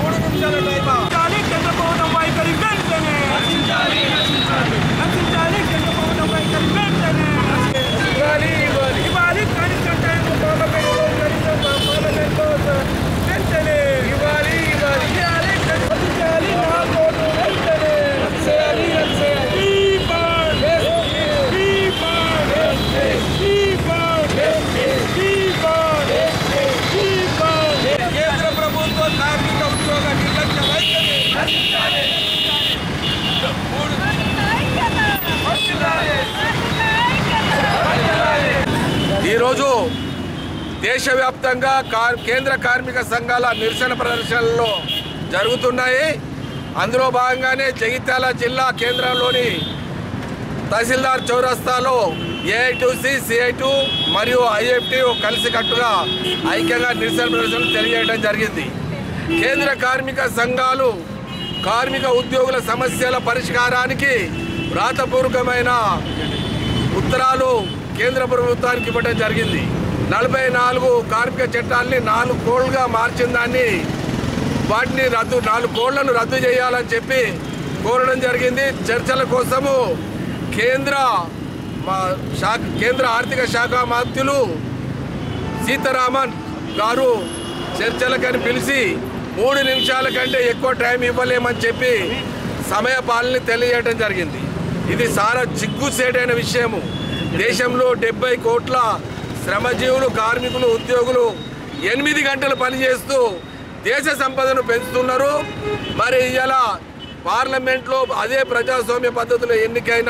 మూడు నిమిషాల టైం కానీ కేంద్ర ప్రభుత్వం వైఖరి వెంటనే నశించాలి కేంద్ర ప్రభుత్వం వైఖరి వెంటనే ఇవ్వాలి ఇవ్వాలి ఇవ్వాలి కనీసం టైం పార్లమెంట్లో కనీసం పార్లమెంట్లో వెంటనే ఇవ్వాలి ఇవ్వాలి ఇవ్వాలి నశించాలి నా కోర్టు వెంటనే చేయాలి చేయాలి కేంద్ర ప్రభుత్వ కార్మిక ఉద్యోగ నిర్లక్ష్య వైఖరి ఈరోజు దేశవ్యాప్తంగా కార్ కేంద్ర కార్మిక సంఘాల నిరసన ప్రదర్శనలు జరుగుతున్నాయి అందులో భాగంగానే జగిత్యాల జిల్లా కేంద్రంలోని తహసీల్దార్ చౌరస్తాలో ఏఐటీసీ సిఐటు మరియు ఐఎఫ్టి కలిసికట్టుగా ఐక్యంగా నిరసన ప్రదర్శనలు తెలియజేయడం జరిగింది కేంద్ర కార్మిక సంఘాలు కార్మిక ఉద్యోగుల సమస్యల పరిష్కారానికి వ్రాతపూర్వకమైన ఉత్తరాలు కేంద్ర ప్రభుత్వానికి ఇవ్వడం జరిగింది నలభై నాలుగు కార్మిక చట్టాల్ని నాలుగు కోళ్లుగా మార్చిన దాన్ని వాటిని రద్దు నాలుగు కోళ్లను రద్దు చేయాలని చెప్పి కోరడం జరిగింది చర్చల కోసము కేంద్ర మా శాఖ కేంద్ర ఆర్థిక శాఖ మంత్రులు సీతారామన్ గారు చర్చలకని పిలిచి మూడు నిమిషాల కంటే ఎక్కువ టైం ఇవ్వలేమని చెప్పి సమయ పాలన తెలియజేయడం జరిగింది ఇది చాలా చిగ్గుసేటైన విషయము దేశంలో డెబ్బై కోట్ల శ్రమజీవులు కార్మికులు ఉద్యోగులు ఎనిమిది గంటలు పనిచేస్తూ దేశ సంపదను పెంచుతున్నారు మరి ఇలా పార్లమెంట్లో అదే ప్రజాస్వామ్య పద్ధతిలో ఎన్నికైన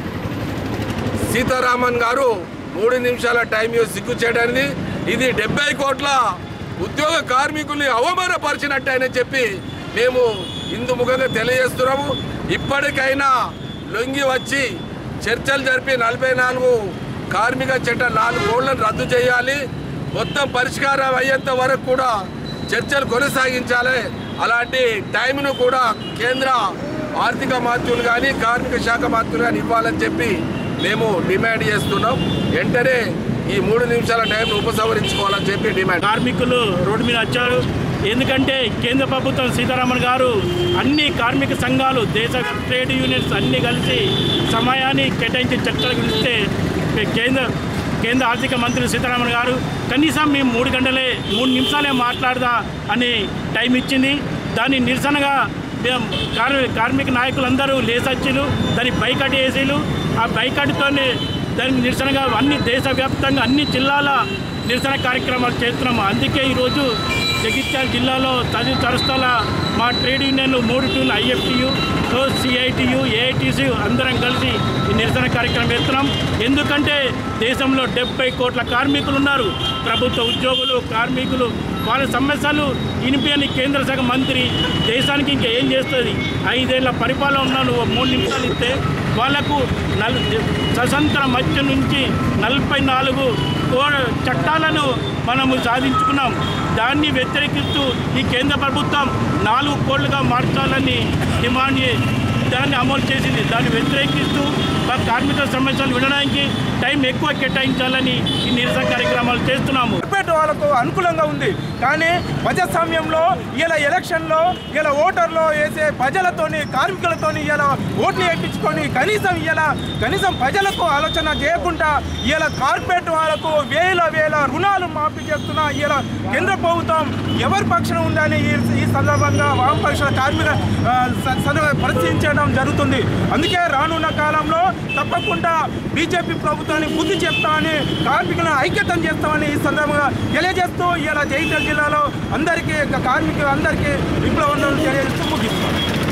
సీతారామన్ గారు మూడు నిమిషాల టైం ఇవ్వ సిగ్గు చేయడానికి ఇది డెబ్బై కోట్ల ఉద్యోగ కార్మికుల్ని అవమానపరిచినట్టయినా చెప్పి మేము ఇందు ముఖంగా తెలియజేస్తున్నాము ఇప్పటికైనా లొంగి వచ్చి చర్చలు జరిపి నలభై నాలుగు కార్మిక చట్ట నాలుగు కోళ్లను రద్దు చేయాలి మొత్తం పరిష్కారం అయ్యేంత వరకు కూడా చర్చలు కొనసాగించాలి అలాంటి టైంను కూడా కేంద్ర ఆర్థిక మంత్రులు కానీ కార్మిక శాఖ మంత్రులు కానీ ఇవ్వాలని చెప్పి మేము డిమాండ్ చేస్తున్నాం వెంటనే ఈ మూడు నిమిషాల టైంను ఉపసంహరించుకోవాలని చెప్పి డిమాండ్ కార్మికులు రోడ్డు మీద వచ్చారు ఎందుకంటే కేంద్ర ప్రభుత్వం సీతారామన్ గారు అన్ని కార్మిక సంఘాలు దేశ ట్రేడ్ యూనియన్స్ అన్నీ కలిసి సమయాన్ని కేటాయించి చర్చలు పిలిస్తే కేంద్ర కేంద్ర ఆర్థిక మంత్రి సీతారామన్ గారు కనీసం మేము మూడు గంటలే మూడు నిమిషాలే మాట్లాడదా అని టైం ఇచ్చింది దాని నిరసనగా మేము కార్మి కార్మిక నాయకులందరూ లేసచ్చులు దాని బైకట్ ఏసీలు ఆ బైకట్తోనే దానికి నిరసనగా అన్ని దేశవ్యాప్తంగా అన్ని జిల్లాల నిరసన కార్యక్రమాలు చేస్తున్నాము అందుకే ఈరోజు జగిత్యాల జిల్లాలో తది తరస్థల మా ట్రేడ్ యూనియన్లు మూడు టూలు ఐఎఫ్టియు సిఐటియు ఏఐటీసీ అందరం కలిసి ఈ నిరసన కార్యక్రమం చేస్తున్నాం ఎందుకంటే దేశంలో డెబ్బై కోట్ల కార్మికులు ఉన్నారు ప్రభుత్వ ఉద్యోగులు కార్మికులు వాళ్ళ సమస్యలు వినిపించని కేంద్ర శాఖ మంత్రి దేశానికి ఇంకా ఏం చేస్తుంది ఐదేళ్ల పరిపాలన ఉన్న నువ్వు మూడు నిమిషాలు ఇస్తే వాళ్లకు నల్ స్వతంత్ర మధ్య నుంచి నలభై నాలుగు కో- చట్టాలను మనము సాధించుకున్నాం దాన్ని వ్యతిరేకిస్తూ ఈ కేంద్ర ప్రభుత్వం నాలుగు కోళ్లుగా మార్చాలని డిమాండ్ చే- దాన్ని అమలు చేసింది దాన్ని వ్యతిరేకిస్తూ మా కార్మిక సమస్యలు వినడానికి టైం ఎక్కువ కేటాయించాలని ఈ నిరసన కార్యక్రమాలు చేస్తున్నాము కార్పొరేట్ వాళ్ళకు అనుకూలంగా ఉంది కానీ ప్రజాస్వామ్యంలో ఇలా ఎలక్షన్లో ఇలా ఓటర్లో వేసే ప్రజలతోని కార్మికులతోని ఇలా ఓట్లు వేయించుకొని కనీసం ఇలా కనీసం ప్రజలకు ఆలోచన చేయకుండా ఇలా కార్పొరేట్ వాళ్ళకు వేల వేల రుణాలు మాఫీ చేస్తున్న ఇలా కేంద్ర ప్రభుత్వం ఎవరి పక్షాన ఉందని ఈ ఈ సందర్భంగా వామపక్ష కార్మిక ఆ, స- స- పరిశీలించడం జరుగుతుంది అందుకే రానున్న కాలంలో తప్పకుండా బీజేపీ ప్రభుత్వాన్ని బుద్ధి చెప్తామని కార్మికులను ఐక్యతం చేస్తామని ఈ సందర్భంగా తెలియజేస్తూ ఇలా జైత్యాల జిల్లాలో అందరికీ కార్మికులు అందరికీ విప్లవం